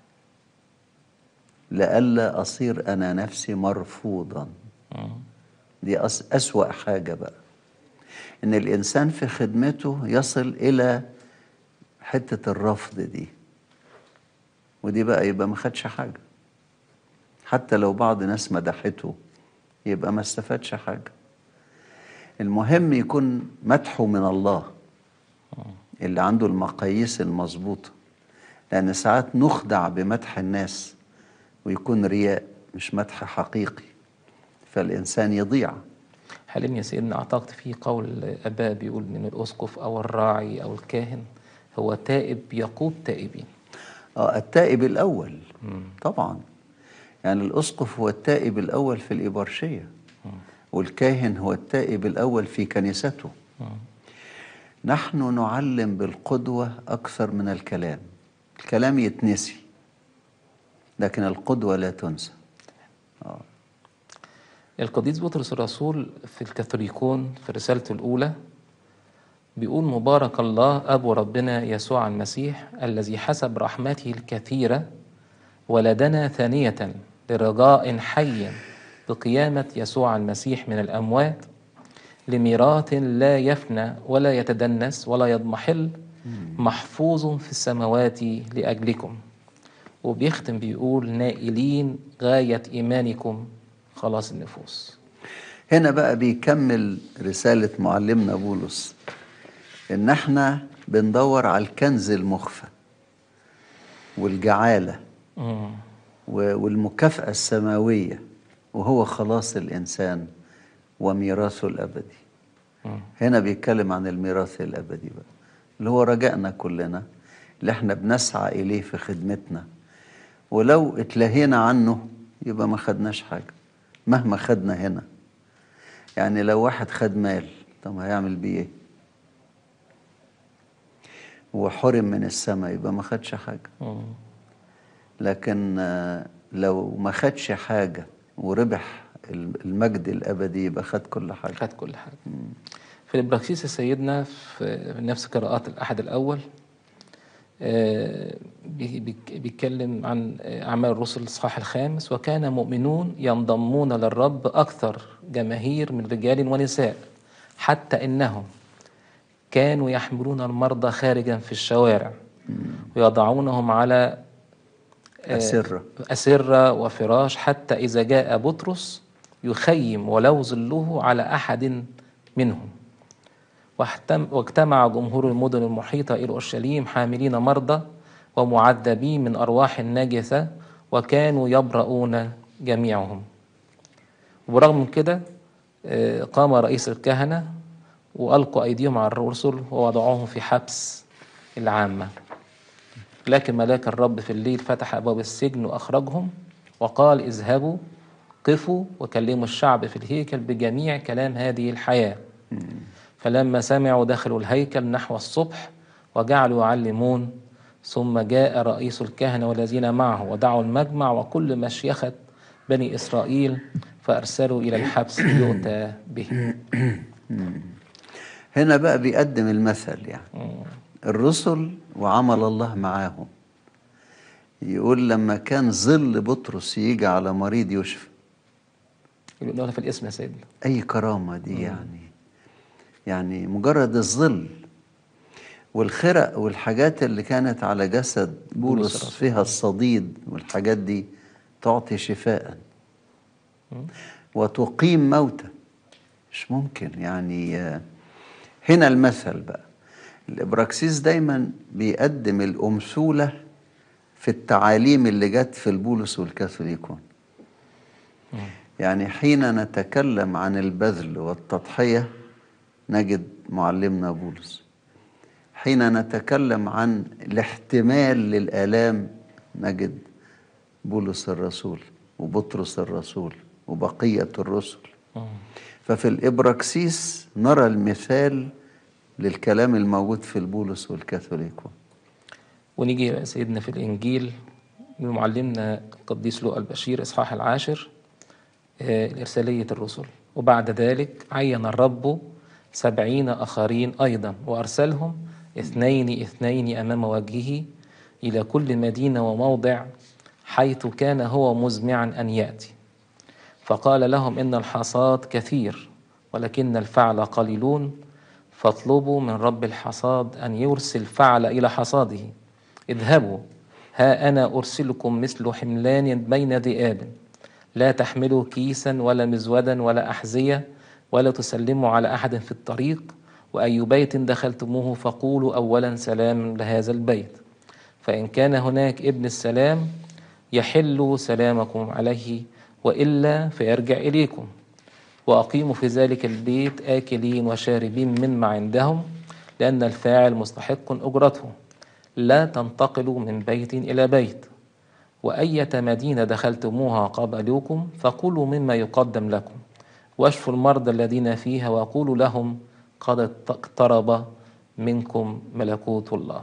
لئلا أصير أنا نفسي مرفوضا دي أس أسوأ حاجة بقى إن الإنسان في خدمته يصل إلى حتة الرفض دي ودي بقى يبقى ما خدش حاجة حتى لو بعض ناس مدحته يبقى ما استفادش حاجة المهم يكون مدحه من الله اللي عنده المقاييس المظبوطة لأن ساعات نخدع بمدح الناس ويكون رياء مش مدح حقيقي فالإنسان يضيع حاليا يا سيدنا أعتقد في قول أباء بيقول إن الأسقف أو الراعي أو الكاهن هو تائب يقود تائبين آه التائب الأول طبعا يعني الأسقف هو التائب الأول في الإبرشية والكاهن هو التائب الأول في كنيسته نحن نعلم بالقدوة أكثر من الكلام الكلام يتنسي لكن القدوة لا تنسى القديس بطرس الرسول في الكاثوليكون في رسالته الأولى بيقول مبارك الله أبو ربنا يسوع المسيح الذي حسب رحمته الكثيرة ولدنا ثانية لرجاء حي بقيامة يسوع المسيح من الأموات لميراث لا يفنى ولا يتدنس ولا يضمحل محفوظ في السماوات لأجلكم وبيختم بيقول نائلين غاية إيمانكم خلاص النفوس هنا بقى بيكمل رسالة معلمنا بولس إن احنا بندور على الكنز المخفى والجعالة مم. و- والمكافأة السماوية وهو خلاص الإنسان وميراثه الأبدي مم. هنا بيتكلم عن الميراث الأبدي بقى اللي هو رجائنا كلنا اللي احنا بنسعى إليه في خدمتنا ولو اتلهينا عنه يبقى ما خدناش حاجة مهما خدنا هنا يعني لو واحد خد مال طب هيعمل بيه ايه وحرم من السماء يبقى ما خدش حاجة مم. لكن آه، لو ما خدش حاجة وربح المجد الأبدي يبقى خد كل حاجة خد كل حاجة في البراكسيس سيدنا في نفس قراءات الأحد الأول آه، بي- بيك- بيتكلم عن آه، أعمال الرسل الإصحاح الخامس وكان مؤمنون ينضمون للرب أكثر جماهير من رجال ونساء حتى إنهم كانوا يحملون المرضى خارجا في الشوارع ويضعونهم على آه، أسرة أسرة وفراش حتى إذا جاء بطرس يخيم ولو ظله على أحد منهم واحتم- واجتمع جمهور المدن المحيطة إلى أورشليم حاملين مرضى ومعذبين من أرواح نجسة وكانوا يبرؤون جميعهم وبرغم من كده آه، قام رئيس الكهنة وألقوا أيديهم على الرسل ووضعوهم في حبس العامة لكن ملاك الرب في الليل فتح أبواب السجن وأخرجهم وقال اذهبوا قفوا وكلموا الشعب في الهيكل بجميع كلام هذه الحياة فلما سمعوا دخلوا الهيكل نحو الصبح وجعلوا يعلمون ثم جاء رئيس الكهنة والذين معه ودعوا المجمع وكل مشيخة بني إسرائيل فأرسلوا إلى الحبس ليؤتى به هنا بقى بيقدم المثل يعني الرسل وعمل الله معاهم يقول لما كان ظل بطرس يجي على مريض يشفى يقولون في الاسم يا سيدنا أي كرامة دي يعني يعني مجرد الظل والخرق والحاجات اللي كانت على جسد بولس بولس الرسول. فيها الصديد والحاجات دي تعطي شفاء وتقيم موتى مش ممكن يعني آه، هنا المثل بقى الإبراكسيس دايما بيقدم الأمثولة في التعاليم اللي جت في البولس والكاثوليكون يعني حين نتكلم عن البذل والتضحية نجد معلمنا بولس حين نتكلم عن الاحتمال للآلام نجد بولس الرسول وبطرس الرسول وبقية الرسل ففي الإبراكسيس نرى المثال للكلام الموجود في البولس والكاثوليكون ونيجي بقى سيدنا في الإنجيل لمعلمنا القديس لوقا البشير إصحاح العاشر آه، إرسالية الرسل وبعد ذلك عين الرب سبعين آخرين أيضا وأرسلهم اثنين اثنين أمام وجهه إلى كل مدينة وموضع حيث كان هو مزمعا أن يأتي فقال لهم إن الحصاد كثير ولكن الفعل قليلون فاطلبوا من رب الحصاد أن يرسل فعل إلى حصاده اذهبوا ها أنا أرسلكم مثل حملان بين ذئاب لا تحملوا كيسا ولا مزودا ولا أحذية ولا تسلموا على أحد في الطريق وأي بيت دخلتموه فقولوا أولا سلام لهذا البيت فإن كان هناك ابن السلام يحل سلامكم عليه وإلا فيرجع إليكم وأقيموا في ذلك البيت آكلين وشاربين مما عندهم لأن الفاعل مستحق أجرته لا تنتقلوا من بيت إلى بيت وأية مدينة دخلتموها قبلوكم فكلوا مما يقدم لكم واشفوا المرضى الذين فيها وقولوا لهم قد اقترب منكم ملكوت الله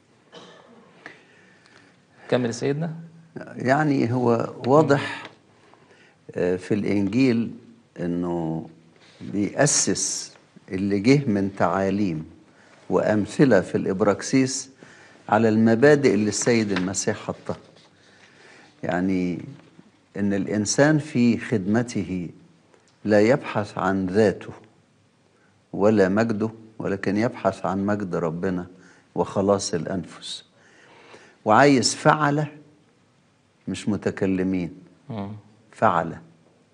كمل سيدنا يعني هو واضح آه، في الإنجيل إنه بيأسس اللي جه من تعاليم وأمثلة في الإبراكسيس على المبادئ اللي السيد المسيح حطها يعني إن الإنسان في خدمته لا يبحث عن ذاته ولا مجده ولكن يبحث عن مجد ربنا وخلاص الأنفس وعايز فعلة مش متكلمين مم. فعلة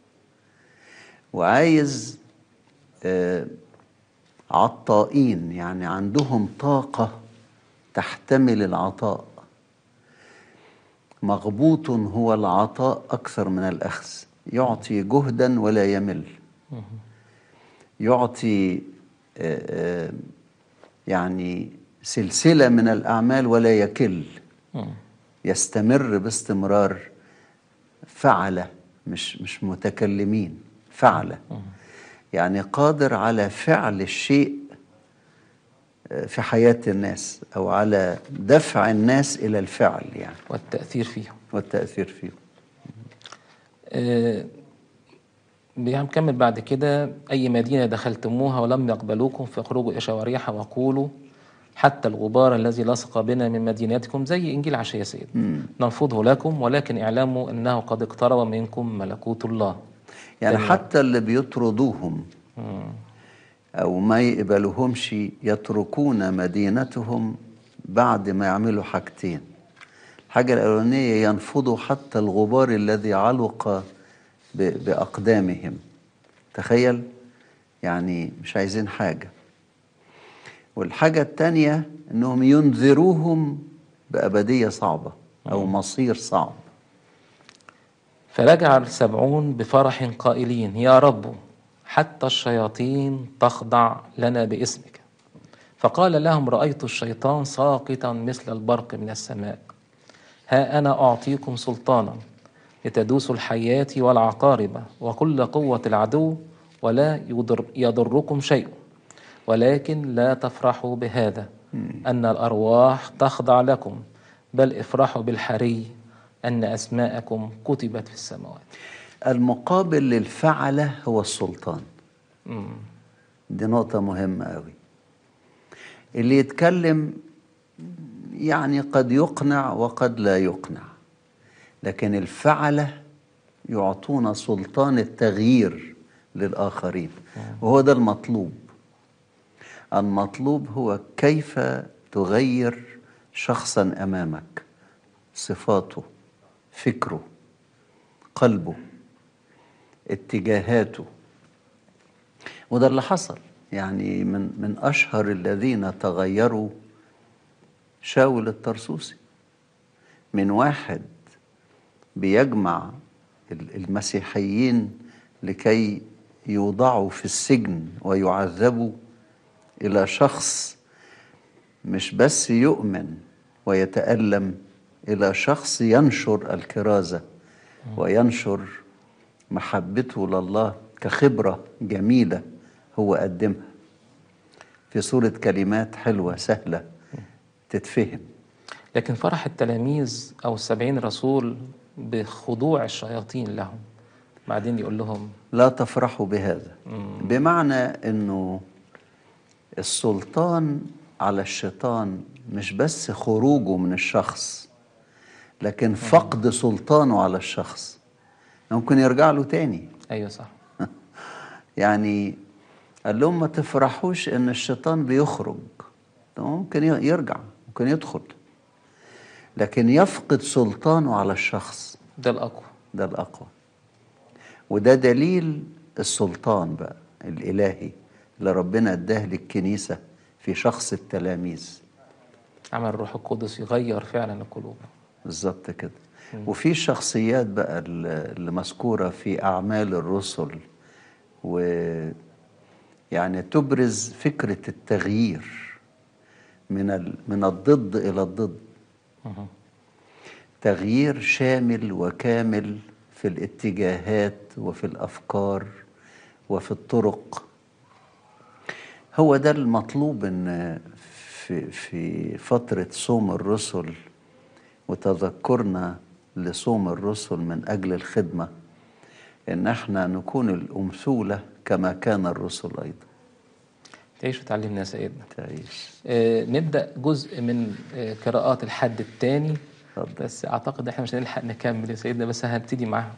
وعايز آه، عطائين يعني عندهم طاقة تحتمل العطاء مغبوط هو العطاء أكثر من الأخذ يعطي جهدا ولا يمل يعطي آه، آه، يعني سلسلة من الأعمال ولا يكل مم. يستمر باستمرار فعلة مش مش متكلمين فعلة يعني قادر على فعل الشيء آه، في حياة الناس أو على دفع الناس إلى الفعل يعني والتأثير فيهم والتأثير فيهم آه، بنكمل بعد كده أي مدينة دخلتموها ولم يقبلوكم فاخرجوا إلى شوارعها وقولوا حتى الغبار الذي لصق بنا من مدينتكم زي إنجيل عشية سيد ننفضه لكم ولكن اعلموا أنه قد اقترب منكم ملكوت الله يعني تاني حتى اللي بيطردوهم أو ما يقبلوهمش يتركون مدينتهم بعد ما يعملوا حاجتين الحاجة الأولانية ينفضوا حتى الغبار الذي علق ب- بأقدامهم تخيل يعني مش عايزين حاجة والحاجة التانية إنهم ينذروهم بأبدية صعبة أو مصير صعب فرجع السبعون بفرح قائلين يا رب حتى الشياطين تخضع لنا باسمك فقال لهم رأيت الشيطان ساقطا مثل البرق من السماء ها أنا أعطيكم سلطانا لتدوسوا الحياة والعقارب وكل قوة العدو ولا يضر يضركم شيء ولكن لا تفرحوا بهذا أن الأرواح تخضع لكم بل افرحوا بالحري أن أسماءكم كتبت في السماوات المقابل للفعلة هو السلطان مم. دي نقطة مهمة أوي اللي يتكلم يعني قد يقنع وقد لا يقنع لكن الفعلة يعطون سلطان التغيير للآخرين وهو ده المطلوب المطلوب هو كيف تغير شخصا أمامك صفاته فكره قلبه اتجاهاته وده اللي حصل يعني من من اشهر الذين تغيروا شاول الطرسوسي من واحد بيجمع ال- المسيحيين لكي يوضعوا في السجن ويعذبوا الى شخص مش بس يؤمن ويتألم إلى شخص ينشر الكرازة وينشر محبته لله كخبرة جميلة هو قدمها في صورة كلمات حلوة سهلة تتفهم لكن فرح التلاميذ أو السبعين رسول بخضوع الشياطين لهم بعدين يقول لهم لا تفرحوا بهذا بمعنى انه السلطان على الشيطان مش بس خروجه من الشخص لكن فقد سلطانه على الشخص ممكن يرجع له تاني أيوة صح يعني قال لهم ما تفرحوش ان الشيطان بيخرج ده ممكن ي- يرجع ممكن يدخل لكن يفقد سلطانه على الشخص ده الأقوى ده الأقوى وده دليل السلطان بقى الإلهي اللي ربنا اداه للكنيسة في شخص التلاميذ عمل الروح القدس يغير فعلا القلوب بالظبط كده وفي الشخصيات بقى ال- اللي مذكورة في أعمال الرسل و يعني تبرز فكرة التغيير من ال... من الضد إلى الضد مهم. تغيير شامل وكامل في الاتجاهات وفي الافكار وفي الطرق هو ده المطلوب ان في في فتره صوم الرسل وتذكرنا لصوم الرسل من اجل الخدمه ان احنا نكون الامثوله كما كان الرسل ايضا تعيش وتعلمنا يا سيدنا تعيش آه نبدأ جزء من آه قراءات الحد الثاني اتفضل. بس أعتقد إحنا مش هنلحق نكمل يا سيدنا بس هنبتدي معاهم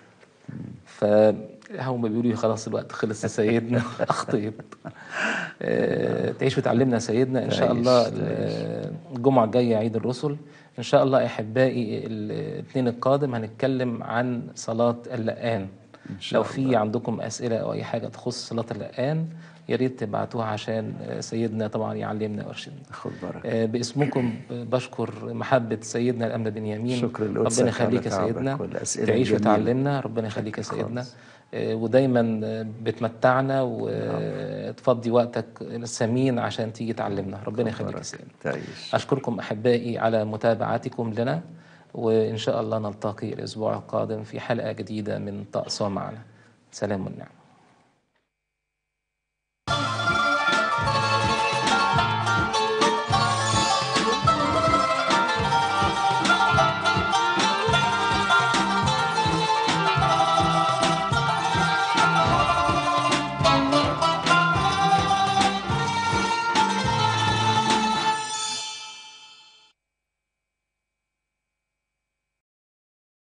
فهم بيقولوا لي خلاص الوقت خلص يا سيدنا أخطيت آه تعيش وتعلمنا يا سيدنا إن شاء تعيش، الله تعيش. ال- الجمعة الجاية عيد الرسل إن شاء الله أحبائي الاثنين القادم هنتكلم عن صلاة اللقان شاء لو في عندكم أسئلة أو أي حاجة تخص صلاة اللقان يا ريت تبعتوها عشان آه، سيدنا طبعا يعلمنا ويرشدنا خد بركه آه، باسمكم بشكر محبة سيدنا الأمر بنيامين شكر لقدسك ربنا يخليك يا على تعبك سيدنا والأسئلة تعيش الجميلة. وتعلمنا ربنا يخليك يا شكر سيدنا خالص. آه، ودايما آه، بتمتعنا وتفضي وقتك الثمين عشان تيجي تعلمنا ربنا يخليك يا بركة. سيدنا تعيش أشكركم أحبائي على متابعتكم لنا وإن شاء الله نلتقي الأسبوع القادم في حلقة جديدة من طقس معنا سلام والنعم